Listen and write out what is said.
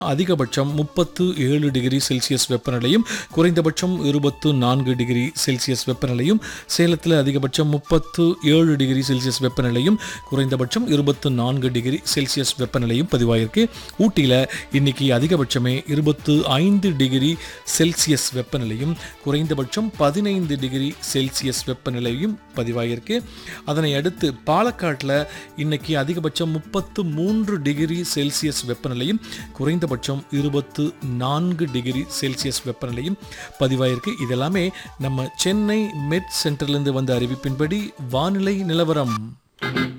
அதிகபட்சம் முப்பத்து ஏழு டிகிரி செல்சியஸ் வெப்பநிலையும் குறைந்தபட்சம் இருபத்து நான்கு டிகிரி செல்சியஸ் வெப்பநிலையும் சேலத்தில் அதிகபட்சம் முப்பத்து ஏழு டிகிரி செல்சியஸ் வெப்பநிலையும் குறைந்தபட்சம் இருபத்து நான்கு டிகிரி செல்சியஸ் வெப்பநிலையும் பதிவாயிருக்கு ஊட்டியில் இன்னைக்கு அதிகபட்சமே இருபத்து ஐந்து டிகிரி செல்சியஸ் வெப்பநிலையும் குறைந்தபட்சம் பதினைந்து டிகிரி செல்சியஸ் வெப்பநிலையும் பதிவாகியிருக்கு அதனை அடுத்து பாலக்காட்டில் இன்னைக்கு அதிகபட்சம் முப்பத்து மூன்று டிகிரி செல்சியஸ் வெப்பநிலையும் குறைந்தபட்சம் இருபத்து நான்கு டிகிரி செல்சியஸ் வெப்பநிலையும் பதிவாயிருக்கு இதெல்லாமே நம்ம சென்னை மெட் சென்டர்லேருந்து வந்த அறிவிப்பின்படி வானிலை நிலவரம்